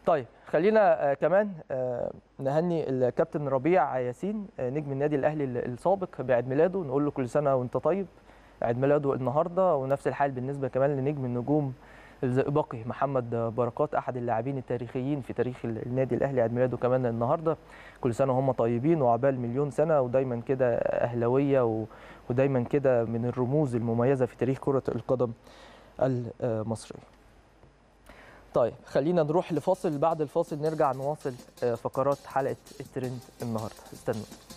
طيب خلينا آه، كمان آه، نهني الكابتن ربيع ياسين آه، نجم النادي الاهلي السابق بعيد ميلاده نقول له كل سنه وانت طيب عيد ميلاده النهارده ونفس الحال بالنسبه كمان لنجم النجوم الزئبقي محمد بركات احد اللاعبين التاريخيين في تاريخ النادي الاهلي عيد ميلاده كمان النهارده كل سنه وهم طيبين وعبال مليون سنه ودايما كده اهلاويه و- ودايما كده من الرموز المميزه في تاريخ كره القدم المصريه طيب خلينا نروح لفاصل بعد الفاصل نرجع نواصل آه، فقرات حلقه الترند النهارده استنوا